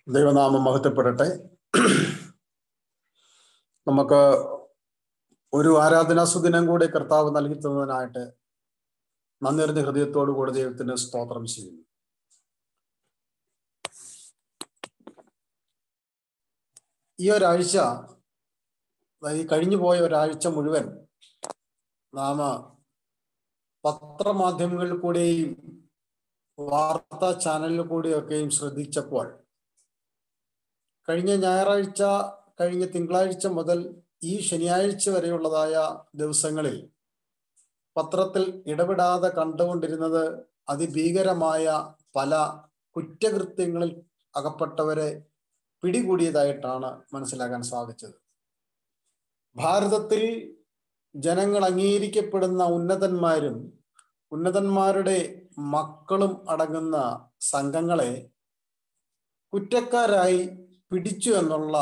ദൈവനാമം മഹത്വപ്പെടട്ടെ നമുക്ക് ഒരു ആരാധനാ സുദിനം കൂടി കർത്താവ് നൽകി തന്നതിനായിട്ട് നന്ദിറിഞ്ഞ ഹൃദയത്തോടു കൂടി ദൈവത്തിന് സ്തോത്രം ചെയ്യുന്നു ഈ ഒരാഴ്ച ഈ കഴിഞ്ഞു പോയ ഒരാഴ്ച മുഴുവൻ നാം പത്രമാധ്യമങ്ങളിൽ കൂടെയും വാർത്താ ചാനലിൽ കൂടെയൊക്കെയും ശ്രദ്ധിച്ചപ്പോൾ കഴിഞ്ഞ ഞായറാഴ്ച കഴിഞ്ഞ തിങ്കളാഴ്ച മുതൽ ഈ ശനിയാഴ്ച വരെയുള്ളതായ ദിവസങ്ങളിൽ പത്രത്തിൽ ഇടപെടാതെ കണ്ടുകൊണ്ടിരുന്നത് അതിഭീകരമായ പല കുറ്റകൃത്യങ്ങളിൽ അകപ്പെട്ടവരെ പിടികൂടിയതായിട്ടാണ് മനസ്സിലാക്കാൻ സാധിച്ചത് ഭാരതത്തിൽ ജനങ്ങൾ അംഗീകരിക്കപ്പെടുന്ന ഉന്നതന്മാരും ഉന്നതന്മാരുടെ മക്കളും അടങ്ങുന്ന സംഘങ്ങളെ കുറ്റക്കാരായി പിടിച്ചു എന്നുള്ള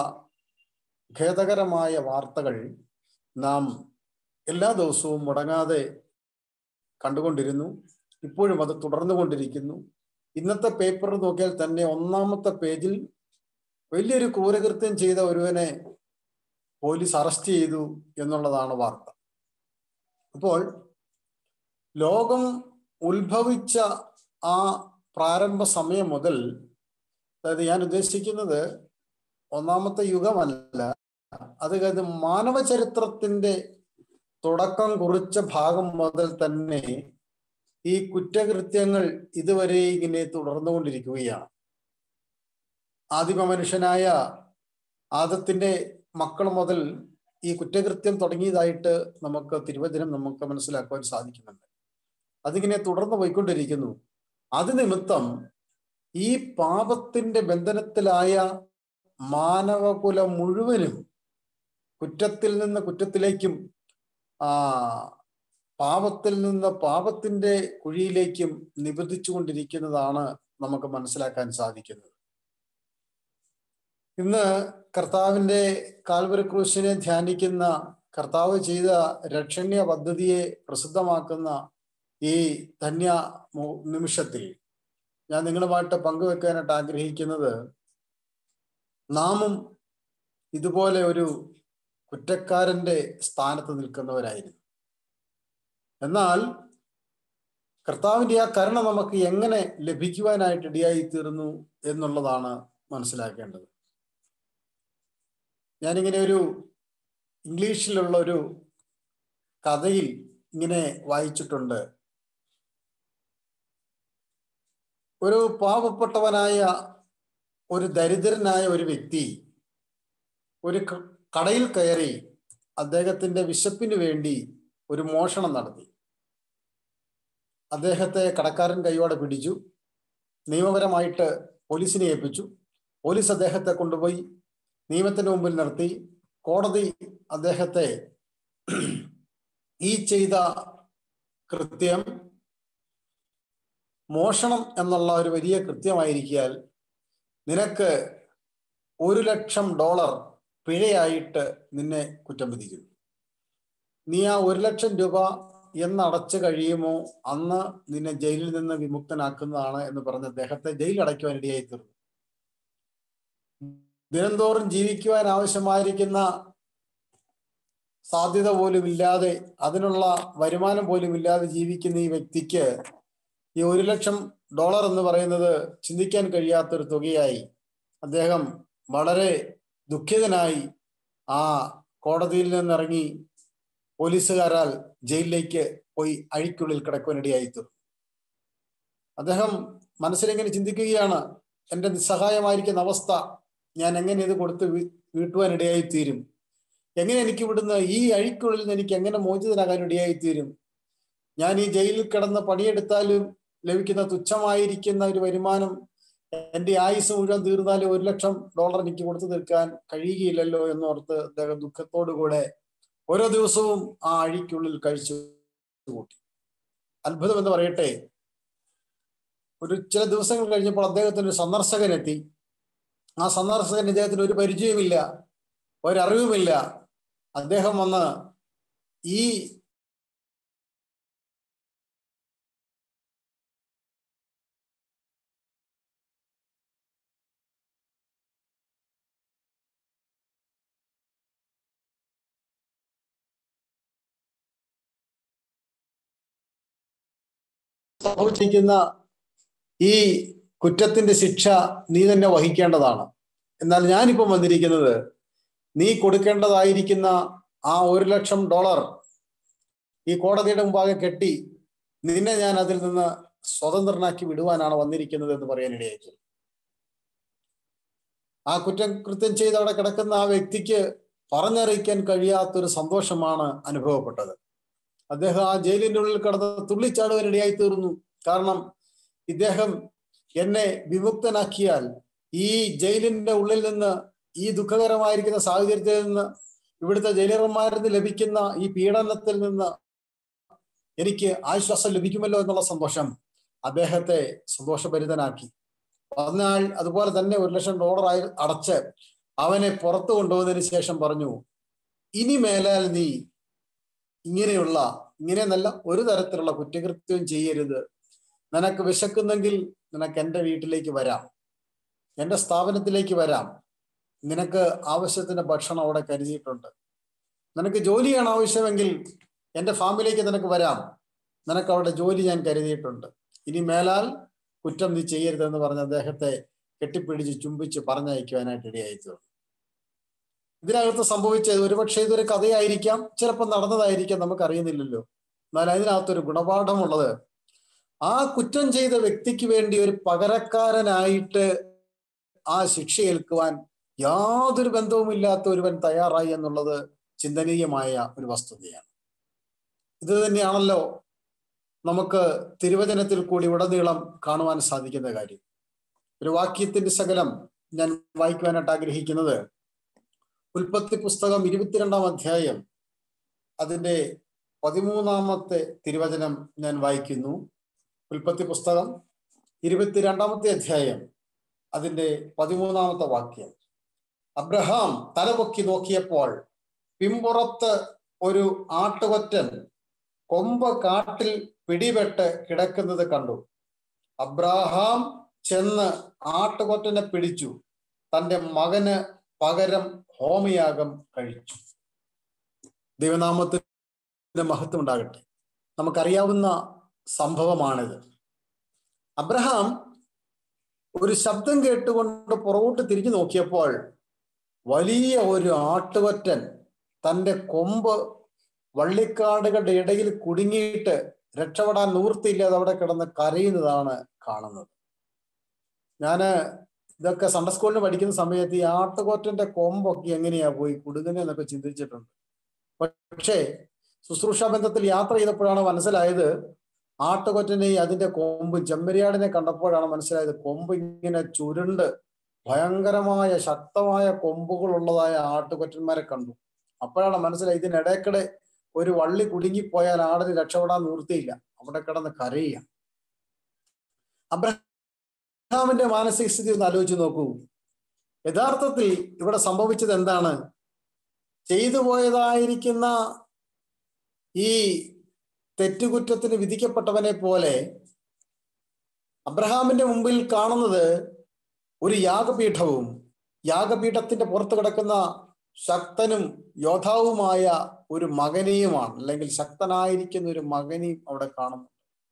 ഖേദകരമായ വാർത്തകൾ നാം എല്ലാ ദിവസവും മുടങ്ങാതെ കണ്ടുകൊണ്ടിരുന്നു ഇപ്പോഴും അത് തുടർന്നുകൊണ്ടിരിക്കുന്നു ഇന്നത്തെ പേപ്പർ നോക്കിയാൽ തന്നെ ഒന്നാമത്തെ പേജിൽ വലിയൊരു ക്രൂരകൃത്യം ചെയ്ത ഒരുവനെ പോലീസ് അറസ്റ്റ് ചെയ്തു എന്നുള്ളതാണ് വാർത്ത അപ്പോൾ ലോകം ഉത്ഭവിച്ച ആ പ്രാരംഭ സമയം മുതൽ അതായത് ഞാൻ ഉദ്ദേശിക്കുന്നത് ഒന്നാമത്തെ യുഗമല്ല അത് അത് മാനവ ചരിത്രത്തിന്റെ തുടക്കം കുറിച്ച ഭാഗം മുതൽ തന്നെ ഈ കുറ്റകൃത്യങ്ങൾ ഇതുവരെ ഇങ്ങനെ തുടർന്നുകൊണ്ടിരിക്കുകയാണ് ആദിമ മനുഷ്യനായ ആദത്തിന്റെ മക്കൾ മുതൽ ഈ കുറ്റകൃത്യം തുടങ്ങിയതായിട്ട് നമുക്ക് തിരുവചനം നമുക്ക് മനസ്സിലാക്കുവാൻ സാധിക്കുന്നുണ്ട് അതിങ്ങനെ തുടർന്ന് പോയിക്കൊണ്ടിരിക്കുന്നു അത് നിമിത്തം ഈ പാപത്തിന്റെ ബന്ധനത്തിലായ മാനവകുലം മുഴുവനും കുറ്റത്തിൽ നിന്ന് കുറ്റത്തിലേക്കും ആ പാപത്തിൽ നിന്ന് പാപത്തിന്റെ കുഴിയിലേക്കും നിബന്ധിച്ചു കൊണ്ടിരിക്കുന്നതാണ് നമുക്ക് മനസ്സിലാക്കാൻ സാധിക്കുന്നത് ഇന്ന് കർത്താവിന്റെ കാൽവരി ക്രൂശിനെ ധ്യാനിക്കുന്ന കർത്താവ് ചെയ്ത രക്ഷണ്യ പദ്ധതിയെ പ്രസിദ്ധമാക്കുന്ന ഈ ധന്യ നിമിഷത്തിൽ ഞാൻ നിങ്ങളുമായിട്ട് പങ്കുവെക്കാനായിട്ട് ആഗ്രഹിക്കുന്നത് നാമും ഇതുപോലെ ഒരു കുറ്റക്കാരന്റെ സ്ഥാനത്ത് നിൽക്കുന്നവരായിരുന്നു എന്നാൽ കർത്താവിന്റെ ആ കരുണ നമുക്ക് എങ്ങനെ ലഭിക്കുവാനായിട്ട് ഇടയായി തീർന്നു എന്നുള്ളതാണ് മനസ്സിലാക്കേണ്ടത് ഞാനിങ്ങനെ ഒരു ഇംഗ്ലീഷിലുള്ള ഒരു കഥയിൽ ഇങ്ങനെ വായിച്ചിട്ടുണ്ട് ഒരു പാവപ്പെട്ടവനായ ഒരു ദരിദ്രനായ ഒരു വ്യക്തി ഒരു കടയിൽ കയറി അദ്ദേഹത്തിന്റെ വിശപ്പിന് വേണ്ടി ഒരു മോഷണം നടത്തി അദ്ദേഹത്തെ കടക്കാരൻ കൈയോടെ പിടിച്ചു നിയമപരമായിട്ട് പോലീസിനെ ഏൽപ്പിച്ചു പോലീസ് അദ്ദേഹത്തെ കൊണ്ടുപോയി നിയമത്തിന് മുമ്പിൽ നിർത്തി കോടതി അദ്ദേഹത്തെ ഈ ചെയ്ത കൃത്യം മോഷണം എന്നുള്ള ഒരു വലിയ കൃത്യമായിരിക്കാൽ നിനക്ക് ഒരു ലക്ഷം ഡോളർ പിഴയായിട്ട് നിന്നെ കുറ്റം വിധിക്കുന്നു നീ ആ ഒരു ലക്ഷം രൂപ എന്ന് അടച്ചു കഴിയുമോ അന്ന് നിന്നെ ജയിലിൽ നിന്ന് വിമുക്തനാക്കുന്നതാണ് എന്ന് പറഞ്ഞ് അദ്ദേഹത്തെ ജയിൽ അടയ്ക്കുവാൻ ഇടയായി തീർന്നു ദിനംതോറും ജീവിക്കുവാൻ ആവശ്യമായിരിക്കുന്ന സാധ്യത പോലും ഇല്ലാതെ അതിനുള്ള വരുമാനം പോലും ഇല്ലാതെ ജീവിക്കുന്ന ഈ വ്യക്തിക്ക് ഈ ഒരു ലക്ഷം ഡോളർ എന്ന് പറയുന്നത് ചിന്തിക്കാൻ കഴിയാത്തൊരു തുകയായി അദ്ദേഹം വളരെ ദുഃഖിതനായി ആ കോടതിയിൽ നിന്നിറങ്ങി പോലീസുകാരാൽ ജയിലിലേക്ക് പോയി അഴിക്കുള്ളിൽ കിടക്കുവാനിടയായി തീർന്നു അദ്ദേഹം മനസ്സിലിങ്ങനെ ചിന്തിക്കുകയാണ് എൻ്റെ നിസ്സഹായമായിരിക്കുന്ന അവസ്ഥ ഞാൻ എങ്ങനെ ഇത് കൊടുത്ത് വീട്ടുവാനിടയായി തീരും എങ്ങനെ എനിക്ക് ഇവിടുന്ന് ഈ അഴിക്കുള്ളിൽ നിന്ന് എനിക്ക് എങ്ങനെ മോചിതനാകാൻ ഇടയായി തീരും ഞാൻ ഈ ജയിലിൽ കിടന്ന് പണിയെടുത്താലും ലഭിക്കുന്ന തുച്ഛമായിരിക്കുന്ന ഒരു വരുമാനം എൻ്റെ ആയുസ് മുഴുവൻ തീർന്നാലും ഒരു ലക്ഷം ഡോളർ എനിക്ക് കൊടുത്തു തീർക്കാൻ കഴിയുകയില്ലല്ലോ എന്നോർത്ത് അദ്ദേഹം ദുഃഖത്തോടുകൂടെ ഓരോ ദിവസവും ആ അഴിക്കുള്ളിൽ കഴിച്ചു കൂട്ടി അത്ഭുതം എന്ന് പറയട്ടെ ഒരു ചില ദിവസങ്ങൾ കഴിഞ്ഞപ്പോൾ അദ്ദേഹത്തിന് ഒരു സന്ദർശകൻ എത്തി ആ സന്ദർശകൻ ഇദ്ദേഹത്തിന് ഒരു പരിചയമില്ല ഒരറിവുമില്ല അദ്ദേഹം വന്ന് ഈ സംഭവിച്ചിരിക്കുന്ന ഈ കുറ്റത്തിന്റെ ശിക്ഷ നീ തന്നെ വഹിക്കേണ്ടതാണ് എന്നാൽ ഞാനിപ്പം വന്നിരിക്കുന്നത് നീ കൊടുക്കേണ്ടതായിരിക്കുന്ന ആ ഒരു ലക്ഷം ഡോളർ ഈ കോടതിയുടെ മുമ്പാകെ കെട്ടി നിന്നെ ഞാൻ അതിൽ നിന്ന് സ്വതന്ത്രനാക്കി വിടുവാനാണ് വന്നിരിക്കുന്നത് എന്ന് പറയാനിടയായി ആ കുറ്റം കൃത്യം ചെയ്ത് അവിടെ കിടക്കുന്ന ആ വ്യക്തിക്ക് പറഞ്ഞറിയിക്കാൻ കഴിയാത്തൊരു സന്തോഷമാണ് അനുഭവപ്പെട്ടത് അദ്ദേഹം ആ ജയിലിന്റെ ഉള്ളിൽ കിടന്ന് തുള്ളിച്ചാടുവാനിടയായി തീർന്നു കാരണം ഇദ്ദേഹം എന്നെ വിമുക്തനാക്കിയാൽ ഈ ജയിലിന്റെ ഉള്ളിൽ നിന്ന് ഈ ദുഃഖകരമായിരിക്കുന്ന സാഹചര്യത്തിൽ നിന്ന് ഇവിടുത്തെ ജയിലർമാരിൽ നിന്ന് ലഭിക്കുന്ന ഈ പീഡനത്തിൽ നിന്ന് എനിക്ക് ആശ്വാസം ലഭിക്കുമല്ലോ എന്നുള്ള സന്തോഷം അദ്ദേഹത്തെ സന്തോഷഭരിതനാക്കി എന്നാൽ അതുപോലെ തന്നെ ഒരു ലക്ഷം ഡോളർ ആയി അടച്ച് അവനെ പുറത്തു കൊണ്ടുപോകുന്നതിന് ശേഷം പറഞ്ഞു ഇനി മേലാൽ നീ ഇങ്ങനെയുള്ള ഇങ്ങനെയെന്നല്ല ഒരു തരത്തിലുള്ള കുറ്റകൃത്യവും ചെയ്യരുത് നിനക്ക് വിശക്കുന്നെങ്കിൽ നിനക്ക് എൻ്റെ വീട്ടിലേക്ക് വരാം എൻ്റെ സ്ഥാപനത്തിലേക്ക് വരാം നിനക്ക് ആവശ്യത്തിന് ഭക്ഷണം അവിടെ കരുതിയിട്ടുണ്ട് നിനക്ക് ജോലിയാണ് ആവശ്യമെങ്കിൽ എൻ്റെ ഫാമിലേക്ക് നിനക്ക് വരാം നിനക്ക് അവിടെ ജോലി ഞാൻ കരുതിയിട്ടുണ്ട് ഇനി മേലാൽ കുറ്റം നീ ചെയ്യരുതെന്ന് പറഞ്ഞ് അദ്ദേഹത്തെ കെട്ടിപ്പിടിച്ച് ചുംബിച്ച് പറഞ്ഞയക്കുവാനായിട്ട് ഇടയായി തീർന്നു ഇതിനകത്ത് സംഭവിച്ചത് ഒരുപക്ഷെ ഇതൊരു കഥയായിരിക്കാം ചിലപ്പോൾ നടന്നതായിരിക്കാം നമുക്കറിയുന്നില്ലല്ലോ എന്നാൽ അതിനകത്തൊരു ഗുണപാഠമുള്ളത് ആ കുറ്റം ചെയ്ത വ്യക്തിക്ക് വേണ്ടി ഒരു പകരക്കാരനായിട്ട് ആ ശിക്ഷ ഏൽക്കുവാൻ യാതൊരു ബന്ധവുമില്ലാത്ത ഒരുവൻ തയ്യാറായി എന്നുള്ളത് ചിന്തനീയമായ ഒരു വസ്തുതയാണ് ഇത് തന്നെയാണല്ലോ നമുക്ക് തിരുവചനത്തിൽ കൂടി ഉടനീളം കാണുവാൻ സാധിക്കുന്ന കാര്യം ഒരു വാക്യത്തിന്റെ ശകലം ഞാൻ വായിക്കുവാനായിട്ട് ആഗ്രഹിക്കുന്നത് ഉൽപ്പത്തി പുസ്തകം ഇരുപത്തിരണ്ടാം അധ്യായം അതിന്റെ പതിമൂന്നാമത്തെ തിരുവചനം ഞാൻ വായിക്കുന്നു ഉൽപ്പത്തി പുസ്തകം ഇരുപത്തിരണ്ടാമത്തെ അധ്യായം അതിന്റെ പതിമൂന്നാമത്തെ വാക്യം അബ്രഹാം തലപൊക്കി നോക്കിയപ്പോൾ പിമ്പുറത്ത് ഒരു ആട്ടുകൊറ്റൻ കൊമ്പ് കാട്ടിൽ പിടിപെട്ട് കിടക്കുന്നത് കണ്ടു അബ്രാഹാം ചെന്ന് ആട്ടുകൊറ്റനെ പിടിച്ചു തന്റെ മകന് പകരം ഹോമയാഗം കഴിച്ചു ദൈവനാമത്തിന് മഹത്വം ഉണ്ടാകട്ടെ നമുക്കറിയാവുന്ന സംഭവമാണിത് അബ്രഹാം ഒരു ശബ്ദം കേട്ടുകൊണ്ട് പുറകോട്ട് തിരിഞ്ഞു നോക്കിയപ്പോൾ വലിയ ഒരു ആട്ടുകൊറ്റൻ തന്റെ കൊമ്പ് വള്ളിക്കാടുകളുടെ ഇടയിൽ കുടുങ്ങിയിട്ട് രക്ഷപ്പെടാൻ നിവൃത്തിയില്ലാതെ അവിടെ കിടന്ന് കരയുന്നതാണ് കാണുന്നത് ഞാന് ഇതൊക്കെ സൺഡേ സ്കൂളിൽ പഠിക്കുന്ന സമയത്ത് ഈ ആട്ടുകൊറ്റന്റെ കൊമ്പൊക്കെ എങ്ങനെയാ പോയി കുടുങ്ങുന്നതെന്നൊക്കെ ചിന്തിച്ചിട്ടുണ്ട് പക്ഷേ ശുശ്രൂഷ ബന്ധത്തിൽ യാത്ര ചെയ്തപ്പോഴാണ് മനസ്സിലായത് ആട്ടുകൊറ്റനെ അതിന്റെ കൊമ്പ് ചെമ്മരിയാടിനെ കണ്ടപ്പോഴാണ് മനസ്സിലായത് കൊമ്പ് ഇങ്ങനെ ചുരുണ്ട് ഭയങ്കരമായ ശക്തമായ കൊമ്പുകൾ ഉള്ളതായ ആട്ടുകൊറ്റന്മാരെ കണ്ടു അപ്പോഴാണ് മനസ്സിലായത് ഇതിനിടയ്ക്കിടെ ഒരു വള്ളി കുടുങ്ങിപ്പോയാൽ ആടിന് രക്ഷപ്പെടാൻ നിവൃത്തിയില്ല അവിടെ കിടന്ന് കരയുക അബ്രഹാമിന്റെ മാനസിക സ്ഥിതി ഒന്ന് ആലോചിച്ച് നോക്കൂ യഥാർത്ഥത്തിൽ ഇവിടെ സംഭവിച്ചത് എന്താണ് ചെയ്തു പോയതായിരിക്കുന്ന ഈ തെറ്റുകുറ്റത്തിന് വിധിക്കപ്പെട്ടവനെ പോലെ അബ്രഹാമിന്റെ മുമ്പിൽ കാണുന്നത് ഒരു യാഗപീഠവും യാഗപീഠത്തിന്റെ പുറത്ത് കിടക്കുന്ന ശക്തനും യോദ്ധാവുമായ ഒരു മകനെയുമാണ് അല്ലെങ്കിൽ ശക്തനായിരിക്കുന്ന ഒരു മകനെയും അവിടെ കാണുന്നു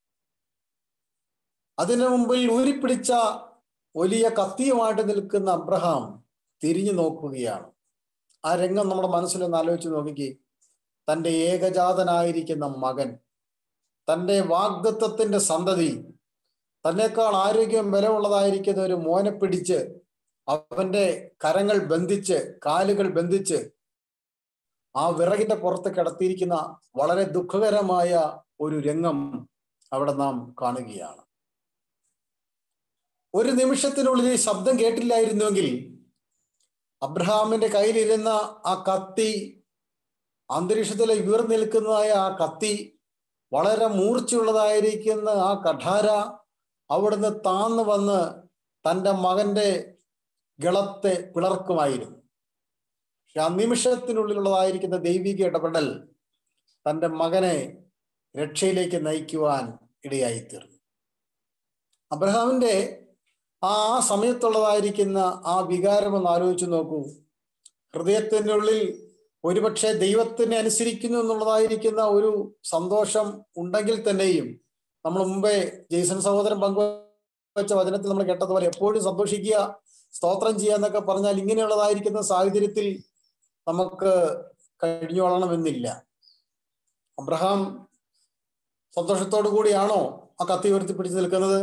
അതിനു മുമ്പിൽ ഊരിപ്പിടിച്ച വലിയ കത്തിയുമായിട്ട് നിൽക്കുന്ന അബ്രഹാം തിരിഞ്ഞു നോക്കുകയാണ് ആ രംഗം നമ്മുടെ മനസ്സിലൊന്ന് ആലോചിച്ച് നോക്കിക്കേ തൻ്റെ ഏകജാതനായിരിക്കുന്ന മകൻ തൻ്റെ വാഗ്ദത്വത്തിന്റെ സന്തതി തന്നെക്കാൾ ആരോഗ്യം ബലമുള്ളതായിരിക്കുന്ന ഒരു മോനെ പിടിച്ച് അവന്റെ കരങ്ങൾ ബന്ധിച്ച് കാലുകൾ ബന്ധിച്ച് ആ വിറകിന്റെ പുറത്ത് കിടത്തിയിരിക്കുന്ന വളരെ ദുഃഖകരമായ ഒരു രംഗം അവിടെ നാം കാണുകയാണ് ഒരു നിമിഷത്തിനുള്ളിൽ ഈ ശബ്ദം കേട്ടില്ലായിരുന്നുവെങ്കിൽ അബ്രഹാമിന്റെ കയ്യിലിരുന്ന ആ കത്തി അന്തരീക്ഷത്തിലെ ഉയർന്നു നിൽക്കുന്നതായ ആ കത്തി വളരെ മൂർച്ചയുള്ളതായിരിക്കുന്ന ആ കഠാര അവിടുന്ന് താന്നു വന്ന് തൻ്റെ മകന്റെ ഗളത്തെ പിളർക്കുമായിരുന്നു പക്ഷെ ആ നിമിഷത്തിനുള്ളിലുള്ളതായിരിക്കുന്ന ദൈവിക ഇടപെടൽ തൻ്റെ മകനെ രക്ഷയിലേക്ക് നയിക്കുവാൻ ഇടയായിത്തീർന്നു അബ്രഹാമിന്റെ ആ സമയത്തുള്ളതായിരിക്കുന്ന ആ വികാരം ഒന്ന് ആലോചിച്ച് നോക്കൂ ഹൃദയത്തിനുള്ളിൽ ഒരുപക്ഷെ ദൈവത്തിനെ അനുസരിക്കുന്നു എന്നുള്ളതായിരിക്കുന്ന ഒരു സന്തോഷം ഉണ്ടെങ്കിൽ തന്നെയും നമ്മൾ മുമ്പേ ജെയ്സൺ സഹോദരൻ പങ്കുവച്ച വചനത്തിൽ നമ്മൾ കേട്ടതുപോലെ എപ്പോഴും സന്തോഷിക്കുക സ്തോത്രം ചെയ്യുക എന്നൊക്കെ പറഞ്ഞാൽ ഇങ്ങനെയുള്ളതായിരിക്കുന്ന സാഹചര്യത്തിൽ നമുക്ക് കഴിഞ്ഞു കൊള്ളണമെന്നില്ല അബ്രഹാം സന്തോഷത്തോടു കൂടിയാണോ ആ കത്തി ഉയർത്തി പിടിച്ചു നിൽക്കുന്നത്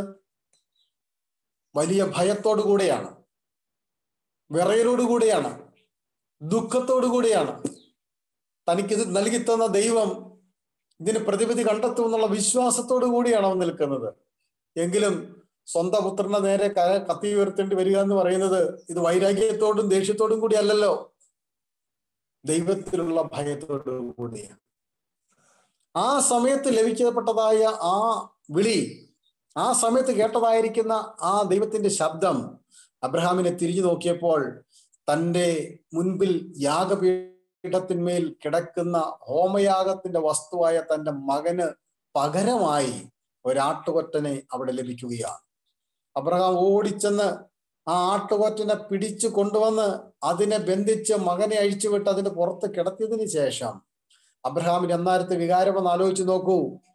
വലിയ ഭയത്തോടു കൂടെയാണ് വിറയലോടു കൂടിയാണ് ദുഃഖത്തോടു കൂടിയാണ് തനിക്കിത് നൽകി തന്ന ദൈവം ഇതിന് പ്രതിവിധി കണ്ടെത്തും എന്നുള്ള വിശ്വാസത്തോടു കൂടിയാണ് അവൻ നിൽക്കുന്നത് എങ്കിലും സ്വന്തം പുത്രന്റെ നേരെ ക- കത്തി ഉയർത്തേണ്ടി വരിക എന്ന് പറയുന്നത് ഇത് വൈരാഗ്യത്തോടും ദേഷ്യത്തോടും കൂടി അല്ലല്ലോ ദൈവത്തിലുള്ള ഭയത്തോടു കൂടിയാണ് ആ സമയത്ത് ലഭിക്കപ്പെട്ടതായ ആ വിളി ആ സമയത്ത് കേട്ടതായിരിക്കുന്ന ആ ദൈവത്തിന്റെ ശബ്ദം അബ്രഹാമിനെ തിരിഞ്ഞു നോക്കിയപ്പോൾ തന്റെ മുൻപിൽ യാഗപീഠത്തിന്മേൽ കിടക്കുന്ന ഹോമയാഗത്തിന്റെ വസ്തുവായ തന്റെ മകന് പകരമായി ഒരാട്ടുകൊറ്റനെ അവിടെ ലഭിക്കുകയാണ് അബ്രഹാം ഓടിച്ചെന്ന് ആ ആട്ടുകൊറ്റനെ പിടിച്ചു കൊണ്ടുവന്ന് അതിനെ ബന്ധിച്ച് മകനെ അഴിച്ചുവിട്ട് അതിന്റെ പുറത്ത് കിടത്തിയതിനു ശേഷം അബ്രഹാമിന്റെ അന്നാരത്തെ വികാരമെന്ന് ആലോചിച്ച് നോക്കൂ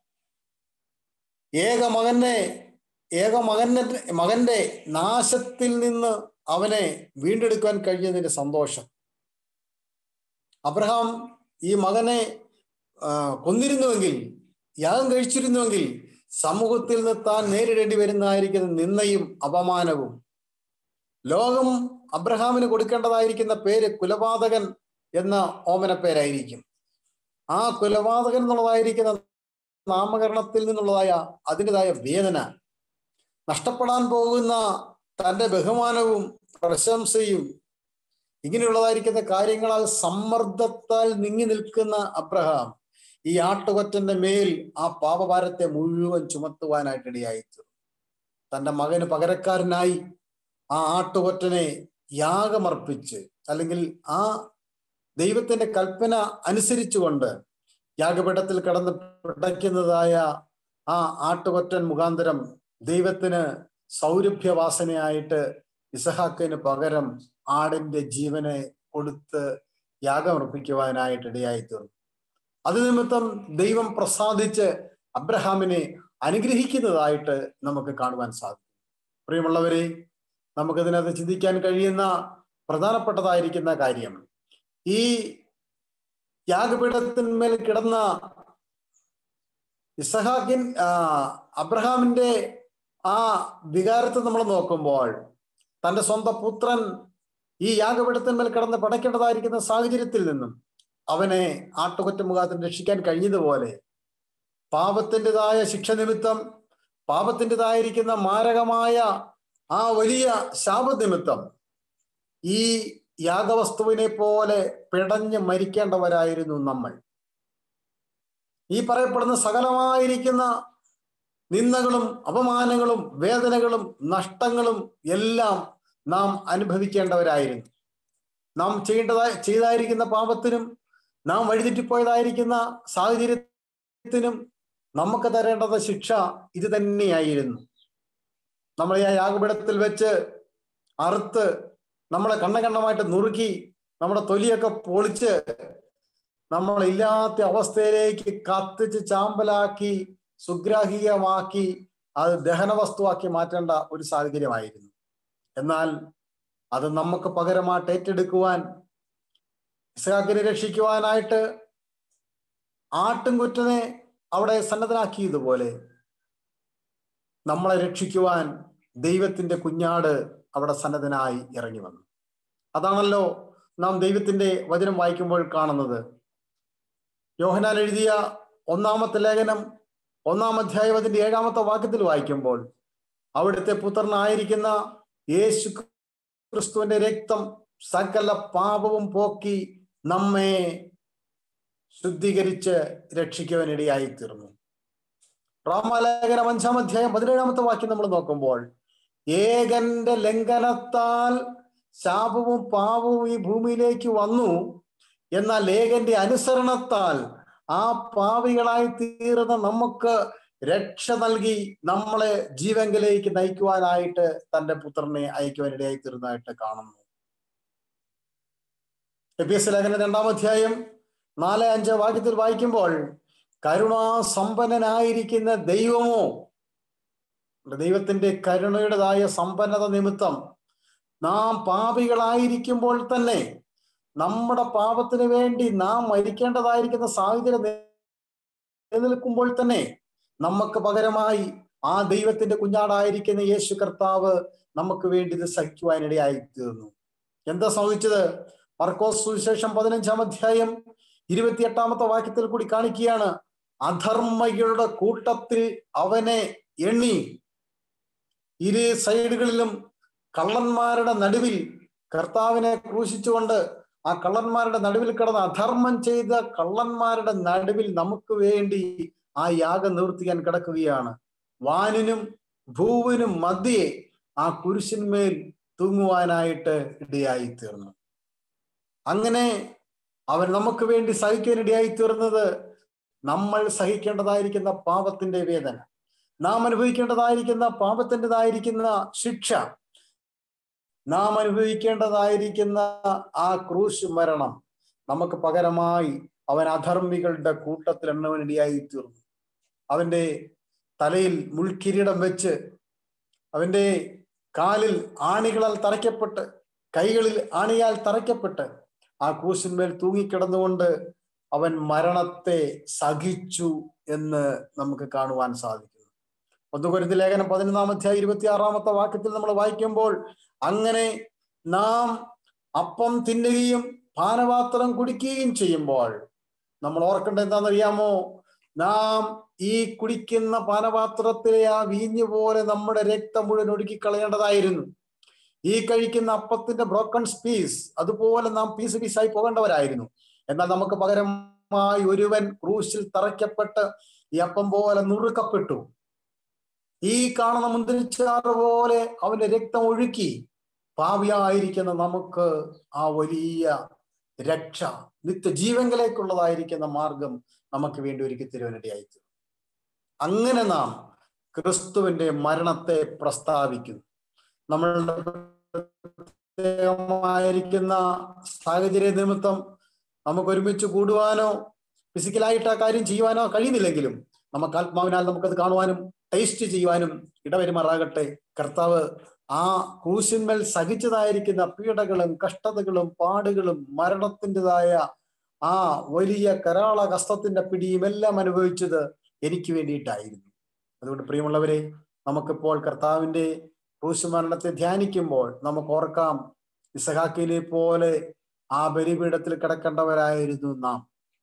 ഏക മകനെ ഏക മകനെ മകന്റെ നാശത്തിൽ നിന്ന് അവനെ വീണ്ടെടുക്കാൻ കഴിഞ്ഞതിന്റെ സന്തോഷം അബ്രഹാം ഈ മകനെ ആ, കൊന്നിരുന്നുവെങ്കിൽ യാഗം കഴിച്ചിരുന്നുവെങ്കിൽ സമൂഹത്തിൽ നിന്ന് താൻ നേരിടേണ്ടി വരുന്നതായിരിക്കുന്ന നിന്നയും അപമാനവും ലോകം അബ്രഹാമിന് കൊടുക്കേണ്ടതായിരിക്കുന്ന പേര് കുലപാതകൻ എന്ന ഓമന പേരായിരിക്കും ആ കുലപാതകൻ എന്നുള്ളതായിരിക്കുന്ന നാമകരണത്തിൽ നിന്നുള്ളതായ അതിൻ്റെതായ വേദന നഷ്ടപ്പെടാൻ പോകുന്ന തന്റെ ബഹുമാനവും പ്രശംസയും ഇങ്ങനെയുള്ളതായിരിക്കുന്ന കാര്യങ്ങളാൽ സമ്മർദ്ദത്താൽ നീങ്ങി നിൽക്കുന്ന അബ്രഹാം ഈ ആട്ടുകൊറ്റന്റെ മേൽ ആ പാപഭാരത്തെ മുഴുവൻ ചുമത്തുവാനായിട്ട് ഇടയായിത്തീർന്നു തന്റെ മകന് പകരക്കാരനായി ആ ആട്ടുകൊറ്റനെ യാഗമർപ്പിച്ച് അല്ലെങ്കിൽ ആ ദൈവത്തിന്റെ കൽപ്പന അനുസരിച്ചുകൊണ്ട് യാഗപീഠത്തിൽ കടന്ന് പിടയ്ക്കുന്നതായ ആ ആട്ടുകൊറ്റൻ മുഖാന്തരം ദൈവത്തിന് സൗരഭ്യവാസനയായിട്ട് ഇസഹാക്കിന് പകരം ആടിന്റെ ജീവനെ കൊടുത്ത് യാഗമർപ്പിക്കുവാനായിട്ട് ഇടയായിത്തീർന്നു അത് നിമിത്തം ദൈവം പ്രസാദിച്ച് അബ്രഹാമിനെ അനുഗ്രഹിക്കുന്നതായിട്ട് നമുക്ക് കാണുവാൻ സാധിക്കും പ്രിയമുള്ളവരെ നമുക്കതിനകത്ത് ചിന്തിക്കാൻ കഴിയുന്ന പ്രധാനപ്പെട്ടതായിരിക്കുന്ന കാര്യം ഈ യാഗപീഠത്തിന്മേൽ കിടന്ന ഇസഹാക്കിൻ ആ, അബ്രഹാമിന്റെ ആ വികാരത്തെ നമ്മൾ നോക്കുമ്പോൾ തന്റെ സ്വന്തം പുത്രൻ ഈ യാഗപീഠത്തിന്മേൽ കിടന്ന് പടയ്ക്കേണ്ടതായിരിക്കുന്ന സാഹചര്യത്തിൽ നിന്നും അവനെ ആട്ടുകൊറ്റ മുഖാന്തരം രക്ഷിക്കാൻ കഴിഞ്ഞതുപോലെ പാപത്തിൻ്റെതായ ശിക്ഷ നിമിത്തം പാപത്തിൻ്റെതായിരിക്കുന്ന മാരകമായ ആ വലിയ ശാപനിമിത്തം ഈ യാഗവസ്തുവിനെ പോലെ പിടഞ്ഞ് മരിക്കേണ്ടവരായിരുന്നു നമ്മൾ ഈ പറയപ്പെടുന്ന സകലമായിരിക്കുന്ന നിന്ദകളും അപമാനങ്ങളും വേദനകളും നഷ്ടങ്ങളും എല്ലാം നാം അനുഭവിക്കേണ്ടവരായിരുന്നു നാം ചെയ്യേണ്ടതായി ചെയ്തായിരിക്കുന്ന പാപത്തിനും നാം വഴിതെറ്റിപ്പോയതായിരിക്കുന്ന സാഹചര്യത്തിനും നമുക്ക് തരേണ്ടത് ശിക്ഷ ഇത് തന്നെയായിരുന്നു നമ്മളെ ആ യാഗപീഠത്തിൽ വെച്ച് അറുത്ത് നമ്മളെ കണ്ണകണ്ണമായിട്ട് നുറുക്കി നമ്മുടെ തൊലിയൊക്കെ പൊളിച്ച് നമ്മളില്ലാത്ത അവസ്ഥയിലേക്ക് കത്തിച്ച് ചാമ്പലാക്കി സുഗ്രാഹികമാക്കി അത് ദഹന വസ്തുവാക്കി മാറ്റേണ്ട ഒരു സാഹചര്യമായിരുന്നു എന്നാൽ അത് നമുക്ക് പകരമായിട്ട് ഏറ്റെടുക്കുവാൻ ഇസ്ഹാക്കിനെ രക്ഷിക്കുവാനായിട്ട് ആട്ടുംകുറ്റനെ അവിടെ സന്നദ്ധനാക്കിയതുപോലെ നമ്മളെ രക്ഷിക്കുവാൻ ദൈവത്തിന്റെ കുഞ്ഞാട് അവിടെ സന്നദ്ധനായി ഇറങ്ങി വന്നു അതാണല്ലോ നാം ദൈവത്തിന്റെ വചനം വായിക്കുമ്പോൾ കാണുന്നത് യോഹനാൻ എഴുതിയ ഒന്നാമത്തെ ലേഖനം ഒന്നാം അധ്യായം അതിന്റെ ഏഴാമത്തെ വാക്യത്തിൽ വായിക്കുമ്പോൾ അവിടുത്തെ പുത്രനായിരിക്കുന്ന യേശു ക്രിസ്തുവിന്റെ രക്തം സകല പാപവും പോക്കി നമ്മെ ശുദ്ധീകരിച്ച് രക്ഷിക്കുവാൻ ഇടയായി തീർന്നു റോമാലേഖനം അഞ്ചാം അധ്യായം പതിനേഴാമത്തെ വാക്യം നമ്മൾ നോക്കുമ്പോൾ ഏകന്റെ ലംഘനത്താൽ ശാപവും പാപവും ഈ ഭൂമിയിലേക്ക് വന്നു എന്നാൽ ഏകന്റെ അനുസരണത്താൽ ആ പാവികളായി തീർന്ന നമുക്ക് രക്ഷ നൽകി നമ്മളെ ജീവങ്കിലേക്ക് നയിക്കുവാനായിട്ട് തന്റെ പുത്രനെ അയക്കുവാൻ ഇടയായി തീർന്നതായിട്ട് കാണുന്നു എ പി എസ് ലേഖന രണ്ടാം അധ്യായം നാല് അഞ്ച് വാക്യത്തിൽ വായിക്കുമ്പോൾ കരുണാസമ്പന്നനായിരിക്കുന്ന ദൈവമോ ദൈവത്തിന്റെ കരുണയുടേതായ സമ്പന്നത നിമിത്തം നാം പാപികളായിരിക്കുമ്പോൾ തന്നെ നമ്മുടെ പാപത്തിന് വേണ്ടി നാം മരിക്കേണ്ടതായിരിക്കുന്ന സാഹചര്യം നിലനിൽക്കുമ്പോൾ തന്നെ നമുക്ക് പകരമായി ആ ദൈവത്തിന്റെ കുഞ്ഞാടായിരിക്കുന്ന യേശു കർത്താവ് നമുക്ക് വേണ്ടി ഇത് സഹിക്കുവാനിടയായി തീർന്നു എന്താ സംഭവിച്ചത് മർക്കോസ് സുവിശേഷം പതിനഞ്ചാം അധ്യായം ഇരുപത്തിയെട്ടാമത്തെ വാക്യത്തിൽ കൂടി കാണിക്കുകയാണ് അധർമ്മകളുടെ കൂട്ടത്തിൽ അവനെ എണ്ണി ഇരു സൈഡുകളിലും കള്ളന്മാരുടെ നടുവിൽ കർത്താവിനെ ക്രൂശിച്ചുകൊണ്ട് ആ കള്ളന്മാരുടെ നടുവിൽ കിടന്ന് അധർമ്മം ചെയ്ത കള്ളന്മാരുടെ നടുവിൽ നമുക്ക് വേണ്ടി ആ യാഗം നിവർത്തിക്കാൻ കിടക്കുകയാണ് വാനിനും ഭൂവിനും മധ്യേ ആ കുരിശിന്മേൽ തൂങ്ങുവാനായിട്ട് ഇടയായി തീർന്നു അങ്ങനെ അവൻ നമുക്ക് വേണ്ടി സഹിക്കാൻ ഇടയായി തീർന്നത് നമ്മൾ സഹിക്കേണ്ടതായിരിക്കുന്ന പാപത്തിന്റെ വേദന നാം അനുഭവിക്കേണ്ടതായിരിക്കുന്ന പാപത്തിൻ്റെതായിരിക്കുന്ന ശിക്ഷ നാം അനുഭവിക്കേണ്ടതായിരിക്കുന്ന ആ ക്രൂശ് മരണം നമുക്ക് പകരമായി അവൻ അധർമ്മികളുടെ കൂട്ടത്തിൽ എണ്ണവനിടയായി തീർന്നു അവന്റെ തലയിൽ മുൾക്കിരീടം വെച്ച് അവന്റെ കാലിൽ ആണികളാൽ തറയ്ക്കപ്പെട്ട് കൈകളിൽ ആണിയാൽ തറയ്ക്കപ്പെട്ട് ആ ക്രൂശിന്മേൽ തൂങ്ങിക്കിടന്നുകൊണ്ട് അവൻ മരണത്തെ സഹിച്ചു എന്ന് നമുക്ക് കാണുവാൻ സാധിക്കുന്നു ഒന്ന് കുരുത്തി ലേഖനം പതിനൊന്നാം അധ്യായം ഇരുപത്തി ആറാമത്തെ വാക്യത്തിൽ നമ്മൾ വായിക്കുമ്പോൾ അങ്ങനെ നാം അപ്പം തിന്നുകയും പാനപാത്രം കുടിക്കുകയും ചെയ്യുമ്പോൾ നമ്മൾ ഓർക്കേണ്ടത് എന്താണെന്നറിയാമോ നാം ഈ കുടിക്കുന്ന പാനപാത്രത്തിലെ ആ വീഞ്ഞു പോലെ നമ്മുടെ രക്തം മുഴുവൻ ഒഴുക്കി കളയേണ്ടതായിരുന്നു ഈ കഴിക്കുന്ന അപ്പത്തിന്റെ ബ്രോക്കൺ പീസ് അതുപോലെ നാം പീസ് പീസായി പോകേണ്ടവരായിരുന്നു എന്നാൽ നമുക്ക് പകരമായി ഒരുവൻ ക്രൂശിൽ തറയ്ക്കപ്പെട്ട് ഈ അപ്പം പോലെ നുറുക്കപ്പെട്ടു ഈ കാണുന്ന മുന്തിരിച്ചാറ് പോലെ അവന്റെ രക്തം ഒഴുക്കി പാവിയായിരിക്കുന്ന നമുക്ക് ആ വലിയ രക്ഷ നിത്യജീവങ്കിലേക്കുള്ളതായിരിക്കുന്ന മാർഗം നമുക്ക് വേണ്ടി ഒരുക്കി തരുവാനിടയായി അങ്ങനെ നാം ക്രിസ്തുവിന്റെ മരണത്തെ പ്രസ്താവിക്കുന്നു നമ്മളുടെ പ്രത്യേകമായിരിക്കുന്ന സാഹചര്യ നിമിത്തം നമുക്ക് ഒരുമിച്ച് കൂടുവാനോ ഫിസിക്കലായിട്ട് ആ കാര്യം ചെയ്യുവാനോ കഴിയുന്നില്ലെങ്കിലും നമുക്ക് ആത്മാവിനാൽ നമുക്കത് കാണുവാനും ടേസ്റ്റ് ചെയ്യുവാനും ഇടവരുമാറാകട്ടെ കർത്താവ് ആ ക്രൂശിന്മേൽ സഹിച്ചതായിരിക്കുന്ന പീഡകളും കഷ്ടതകളും പാടുകളും മരണത്തിൻ്റെതായ ആ വലിയ കരാള കഷ്ടത്തിന്റെ പിടിയും എല്ലാം അനുഭവിച്ചത് എനിക്ക് വേണ്ടിയിട്ടായിരുന്നു അതുകൊണ്ട് പ്രിയമുള്ളവരെ നമുക്കിപ്പോൾ കർത്താവിന്റെ ക്രൂശ് മരണത്തെ ധ്യാനിക്കുമ്പോൾ നമുക്ക് ഓർക്കാം ഇസഹാക്കിനെ പോലെ ആ ബലിപീഠത്തിൽ കിടക്കേണ്ടവരായിരുന്നു നാം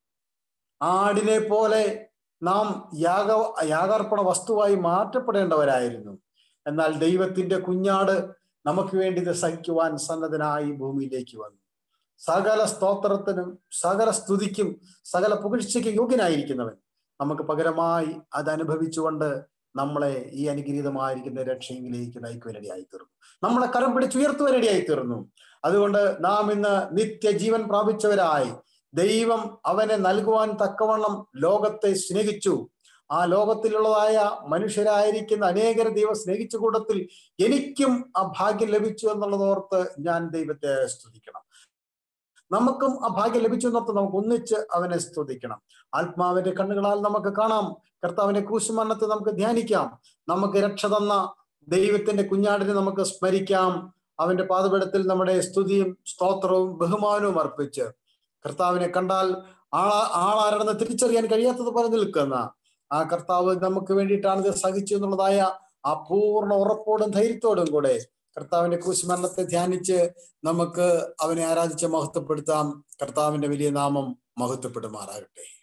ആടിനെ പോലെ നാം യാഗ യാഗാർപ്പണ വസ്തുവായി മാറ്റപ്പെടേണ്ടവരായിരുന്നു എന്നാൽ ദൈവത്തിന്റെ കുഞ്ഞാട് നമുക്ക് വേണ്ടി ഇത് സഹിക്കുവാൻ സന്നദ്ധനായി ഭൂമിയിലേക്ക് വന്നു സകല സ്തോത്രത്തിനും സകല സ്തുതിക്കും സകല പുകഴ്ചയ്ക്കും യോഗ്യനായിരിക്കുന്നവൻ നമുക്ക് പകരമായി അത് അനുഭവിച്ചുകൊണ്ട് നമ്മളെ ഈ അനുഗ്രഹീതമായിരിക്കുന്ന രക്ഷയിലേക്ക് നയിക്കുവാനിടയായി തീർന്നു നമ്മളെ കരം പിടിച്ചുയർത്തുവാനിടയായി തീർന്നു അതുകൊണ്ട് നാം ഇന്ന് നിത്യജീവൻ പ്രാപിച്ചവരായി ദൈവം അവനെ നൽകുവാൻ തക്കവണ്ണം ലോകത്തെ സ്നേഹിച്ചു ആ ലോകത്തിലുള്ളതായ മനുഷ്യരായിരിക്കുന്ന അനേകര ദൈവം സ്നേഹിച്ച കൂട്ടത്തിൽ എനിക്കും ആ ഭാഗ്യം ലഭിച്ചു എന്നുള്ളതോർത്ത് ഞാൻ ദൈവത്തെ സ്തുതിക്കണം നമുക്കും ആ ഭാഗ്യം ലഭിച്ചു എന്നോർത്ത് നമുക്ക് ഒന്നിച്ച് അവനെ സ്തുതിക്കണം ആത്മാവിന്റെ കണ്ണുകളാൽ നമുക്ക് കാണാം കർത്താവിന്റെ ക്രൂശുമരണത്തെ നമുക്ക് ധ്യാനിക്കാം നമുക്ക് രക്ഷ തന്ന ദൈവത്തിന്റെ കുഞ്ഞാടിനെ നമുക്ക് സ്മരിക്കാം അവന്റെ പാതപീഠത്തിൽ നമ്മുടെ സ്തുതിയും സ്തോത്രവും ബഹുമാനവും അർപ്പിച്ച് കർത്താവിനെ കണ്ടാൽ ആളാ ആളാരാണെന്ന് തിരിച്ചറിയാൻ കഴിയാത്തത് പോലെ നിൽക്കുന്ന ആ കർത്താവ് നമുക്ക് വേണ്ടിയിട്ടാണ് ഇത് സഹിച്ചു എന്നുള്ളതായ ആ പൂർണ്ണ ഉറപ്പോടും ധൈര്യത്തോടും കൂടെ കർത്താവിന്റെ ക്രൂശുമരണത്തെ ധ്യാനിച്ച് നമുക്ക് അവനെ ആരാധിച്ച് മഹത്വപ്പെടുത്താം കർത്താവിന്റെ വലിയ നാമം മഹത്വപ്പെടുമാറാകട്ടെ